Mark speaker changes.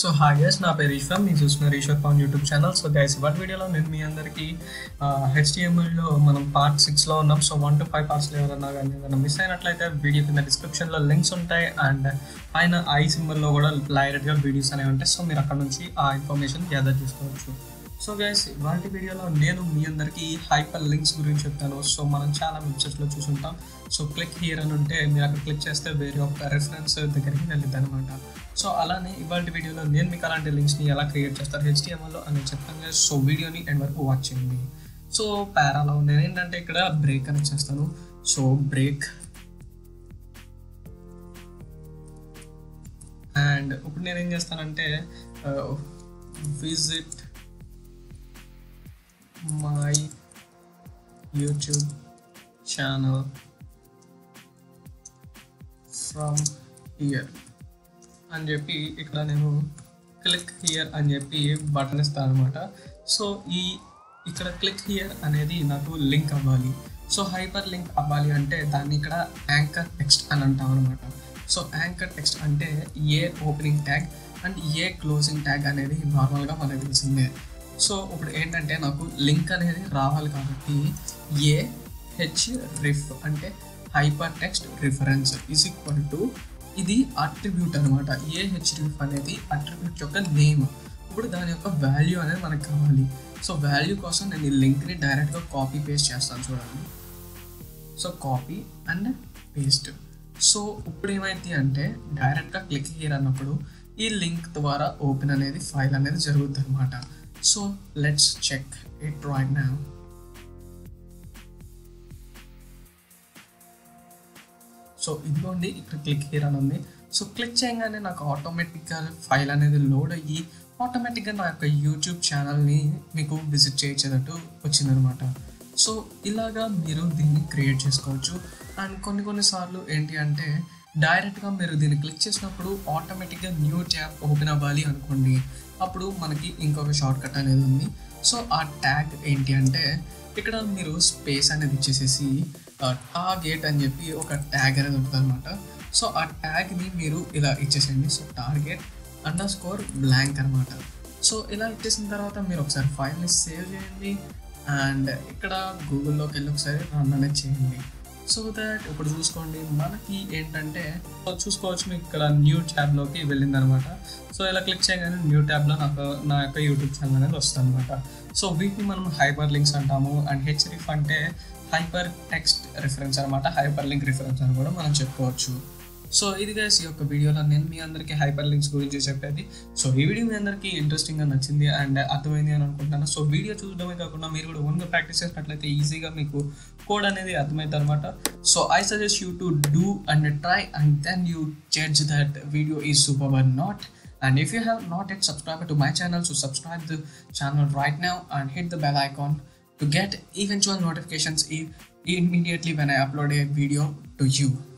Speaker 1: So hi guys నా పేరు ఈశ్వర్ మీరు చూస్తున్నారు Eshwar Pavan YouTube channel so guys ఇవాటి వీడియోలో నేను మీ అందరికీ హెచ్డిఎంఎల్లో మనం పార్ట్ సిక్స్లో ఉన్నాం సో వన్ టు ఫైవ్ పార్ట్స్లో ఎవరన్నా కానీ ఏదైనా మిస్ అయినట్లయితే వీడియో కింద డిస్క్రిప్షన్లో లింక్స్ ఉంటాయి అండ్ పైన ఐ సింబల్లో కూడా డైరెక్ట్గా వీడియోస్ అనేవి ఉంటాయి సో మీరు అక్కడ నుంచి ఆ ఇన్ఫర్మేషన్ గ్యాదర్ చేసుకోవచ్చు సో గైస్ ఇవాళ వీడియోలో నేను మీ అందరికీ హైపర్ లింక్స్ గురించి చెప్తాను సో మనం చాలా వెబ్సైట్స్లో చూసుంటాం సో క్లిక్ హియర్ అని ఉంటే మీరు అక్కడ క్లిక్ చేస్తే వేరే ఒక రెఫరెన్స్ దగ్గరికి వెళ్ళిద్ది అనమాట సో అలానే ఇవాళ వీడియోలో నేను మీకు అలాంటి లింక్స్ని ఎలా క్రియేట్ చేస్తారు హెచ్డిఎంఎల్లో అని చెప్తాను guys. సో వీడియోని ఎండ్ వరకు వాచ్ చేయండి సో పారాలో నేను ఏంటంటే ఇక్కడ బ్రేక్ అని చేస్తాను సో బ్రేక్ అండ్ ఇప్పుడు నేను ఏం చేస్తానంటే visit my YouTube channel from here అని చెప్పి ఇక్కడ నేను క్లిక్ హియర్ అని చెప్పి బటన్ ఇస్తాను అనమాట సో ఈ ఇక్కడ క్లిక్ హియర్ అనేది నాకు లింక్ అవ్వాలి సో హైపర్ లింక్ అవ్వాలి అంటే దాన్ని ఇక్కడ యాంకర్ టెక్స్ట్ అని అంటాం అనమాట సో యాంకర్ టెక్స్ట్ అంటే a opening tag and a closing tag అనేది నార్మల్గా మనకు తెలిసిందే సో ఇప్పుడు ఏంటంటే నాకు లింక్ అనేది రావాలి కాబట్టి ఏ హెచ్ రిఫ్ అంటే hypertext reference is equal to ఇది అట్రిబ్యూట్ అనమాట ఏ హెచ్ రిఫ్ అనేది అట్రిబ్యూట్ యొక్క నేమ్ ఇప్పుడు దాని యొక్క వాల్యూ అనేది మనకు కావాలి సో వాల్యూ కోసం నేను ఈ లింక్ని డైరెక్ట్గా కాపీ పేస్ట్ చేస్తాను చూడండి so copy and paste so ఇప్పుడు ఏమైంది అంటే డైరెక్ట్గా క్లిక్ హియర్ అన్నప్పుడు ఈ లింక్ ద్వారా ఓపెన్ అనేది ఫైల్ అనేది జరుగుతుంది అనమాట so let's check it right now so ఇదిగోండి ఇక్కడ క్లిక్ హియర్ అని ఉంది సో క్లిక్ చేయగానే నాకు ఆటోమేటిక్గా ఫైల్ అనేది లోడ్ అయ్యి ఆటోమేటిక్గా నా యొక్క యూట్యూబ్ ఛానల్ని మీకు విజిట్ చేయించేటట్టు వచ్చిందనమాట సో ఇలాగా మీరు దీన్ని క్రియేట్ చేసుకోవచ్చు అండ్ కొన్ని కొన్నిసార్లు ఏంటి అంటే డైరెక్ట్గా మీరు దీన్ని క్లిక్ చేసినప్పుడు ఆటోమేటిక్గా న్యూ ట్యాబ్ ఓపెన్ అవ్వాలి అనుకోండి అప్పుడు మనకి ఇంకొక షార్ట్ కట్ అనేది ఉంది సో ఆ ట్యాగ్ ఏంటి అంటే ఇక్కడ మీరు స్పేస్ అనేది ఇచ్చేసేసి టార్గెట్ అని చెప్పి ఒక ట్యాగ్ అనేది ఉంటుంది అనమాట సో ఆ ట్యాగ్ని మీరు ఇలా ఇచ్చేసేయండి so target underscore blank అనమాట సో ఇలా ఇచ్చేసిన తర్వాత మీరు ఒకసారి ఫైల్ని సేవ్ చేయండి అండ్ ఇక్కడ గూగుల్లోకి వెళ్ళి ఒకసారి రన్ అనేది చేయండి సో దట్ ఇప్పుడు చూసుకోండి మనకి ఏంటంటే చూసుకోవచ్చు మీకు ఇక్కడ న్యూ ట్యాబ్లోకి వెళ్ళింది అనమాట సో ఇలా క్లిక్ చేయగానే న్యూ ట్యాబ్లో నాకు నా యొక్క యూట్యూబ్ ఛానల్ అనేది వస్తుంది అనమాట సో వీటిని మనం హైపర్ లింక్స్ అంటాము అండ్ హెచ్రిఫ్ అంటే హైపర్ టెక్స్ట్ రిఫరెన్స్ అనమాట హైపర్ లింక్ రిఫరెన్స్ అని కూడా మనం చెప్పుకోవచ్చు సో ఇది గైస్ ఈ యొక్క వీడియోలో నేను మీ అందరికీ హైపర్ లింక్స్ గురించి చెప్పేది సో ఈ వీడియో మీ అందరికీ ఇంట్రెస్టింగ్గా నచ్చింది అండ్ అర్థమైంది అని అనుకుంటున్నాను సో వీడియో చూడడమే కాకుండా మీరు కూడా ఓన్గా ప్రాక్టీస్ చేసినట్లయితే ఈజీగా మీకు కోడ్ అనేది అర్థమవుతుంది అనమాట so I suggest you to do and try and then you judge that video is super or not And if you have not yet subscribed to my channel, so subscribe the channel right now and hit the bell icon to get eventual notifications immediately when I upload a video to you.